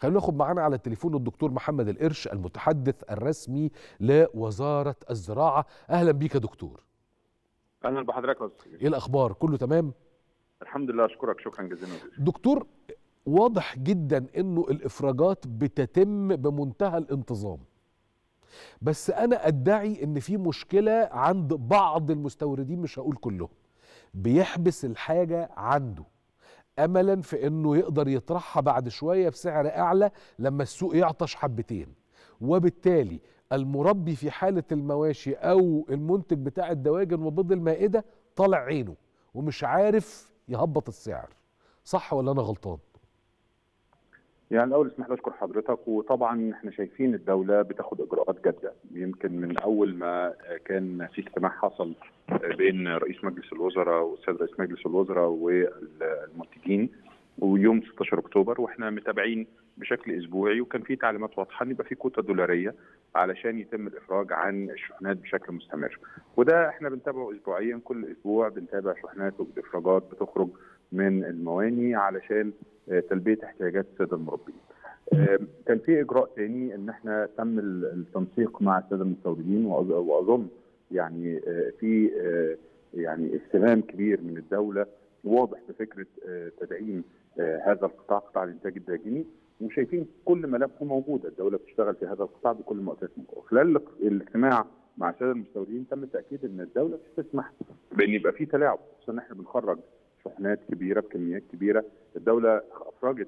خلينا ناخد معانا على التليفون الدكتور محمد القرش المتحدث الرسمي لوزاره الزراعه اهلا بيك يا دكتور اهلا بحضرتك يا استاذ ايه الاخبار كله تمام الحمد لله اشكرك شكرا جزيلا دكتور واضح جدا انه الافراجات بتتم بمنتهى الانتظام بس انا ادعي ان في مشكله عند بعض المستوردين مش هقول كلهم بيحبس الحاجه عنده املا في انه يقدر يطرحها بعد شويه بسعر اعلى لما السوق يعطش حبتين وبالتالي المربي في حاله المواشي او المنتج بتاع الدواجن وبيض المائده طالع عينه ومش عارف يهبط السعر صح ولا انا غلطان يعني الاول اسمح لي اشكر حضرتك وطبعا احنا شايفين الدوله بتاخد اجراءات جاده يمكن من اول ما كان في اجتماع حصل بين رئيس مجلس الوزراء والسيد رئيس مجلس الوزراء والمنتجين ويوم 16 اكتوبر واحنا متابعين بشكل اسبوعي وكان في تعليمات واضحه ان يبقى في كوتا دولاريه علشان يتم الافراج عن الشحنات بشكل مستمر وده احنا بنتابعه اسبوعيا كل اسبوع بنتابع شحنات وافراجات بتخرج من المواني علشان تلبيه احتياجات الساده المربين. كان في اجراء ثاني ان احنا تم التنسيق مع الساده المستوردين واظن يعني في يعني اهتمام كبير من الدوله واضح بفكره تدعيم هذا القطاع قطاع الانتاج الداجني وشايفين كل ملامحه موجوده الدوله بتشتغل في هذا القطاع بكل المؤسسات خلال الاجتماع مع الساده المستوردين تم التاكيد ان الدوله مش تسمح بان يبقى في تلاعب خصوصا ان احنا بنخرج شحنات كبيره بكميات كبيره الدوله افرجت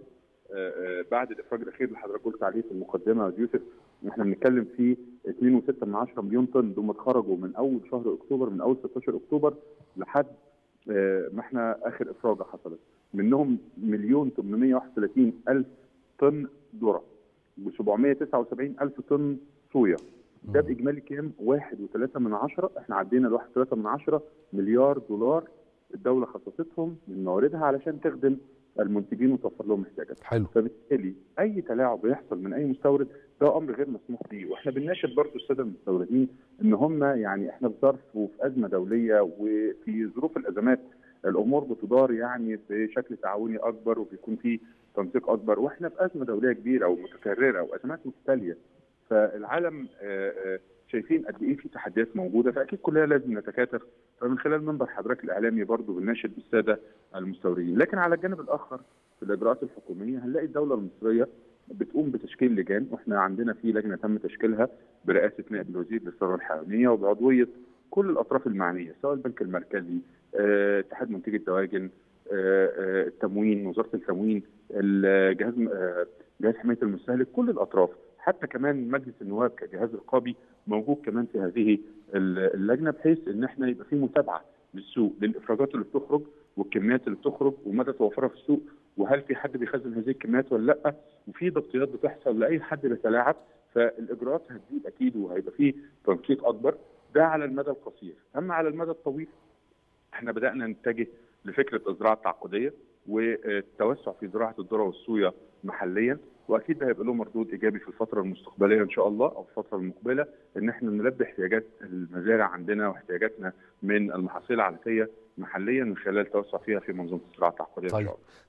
بعد الافراج الاخير اللي حضرتك قلت عليه في المقدمه يا يوسف احنا بنتكلم في 2.6 مليون طن دول اتخرجوا من اول شهر اكتوبر من اول 16 اكتوبر لحد ما احنا اخر افراجه حصلت منهم مليون 831 الف طن ذره و 779 الف طن صويا ده باجمالي كام؟ 1.3 من عشرة احنا عدينا ال 1.3 من عشرة مليار دولار الدوله خصصتهم من مواردها علشان تخدم المنتجين وتوفر لهم احتياجاتهم. حلو فبالتالي اي تلاعب بيحصل من اي مستورد ده امر غير مسموح به واحنا بنناشد برضه الساده المستوردين ان هم يعني احنا في ظرف وفي ازمه دوليه وفي ظروف الازمات الامور بتدار يعني بشكل تعاوني اكبر وبيكون في تنسيق اكبر واحنا في ازمه دوليه كبيره ومتكرره وازمات متتاليه فالعالم شايفين قد ايه في تحديات موجوده فاكيد كلنا لازم نتكاتف فمن خلال منبر حضرتك الاعلامي برضه بنناشد الساده المستوردين لكن على الجانب الاخر في الاجراءات الحكوميه هنلاقي الدوله المصريه بتقوم بتشكيل لجان واحنا عندنا في لجنه تم تشكيلها برئاسه نائب الوزير للثروه الحيوانيه وبعضويه كل الاطراف المعنيه سواء البنك المركزي اتحاد منتجي الدواجن التموين وزاره التموين الجهاز جهاز حمايه المستهلك كل الاطراف حتى كمان مجلس النواب كجهاز رقابي موجود كمان في هذه اللجنه بحيث ان احنا يبقى في متابعه للسوق للافراجات اللي بتخرج والكميات اللي بتخرج ومدى توفرها في السوق وهل في حد بيخزن هذه الكميات ولا لا وفي ضبطيات بتحصل لاي حد بيتلاعب فالاجراءات هتزيد اكيد وهيبقى في تنسيق اكبر ده على المدى القصير اما على المدى الطويل احنا بدانا نتجه لفكره الزراعه التعاقديه والتوسع في زراعه الذره والصويا محليا واكيد ده هيبقى له مردود ايجابي في الفتره المستقبليه ان شاء الله او الفتره المقبله ان احنا نلبي احتياجات المزارع عندنا واحتياجاتنا من المحاصيل العلفيه محليا من خلال التوسع فيها في منظومه الزراعه التعاقديه طيب. ان شاء الله.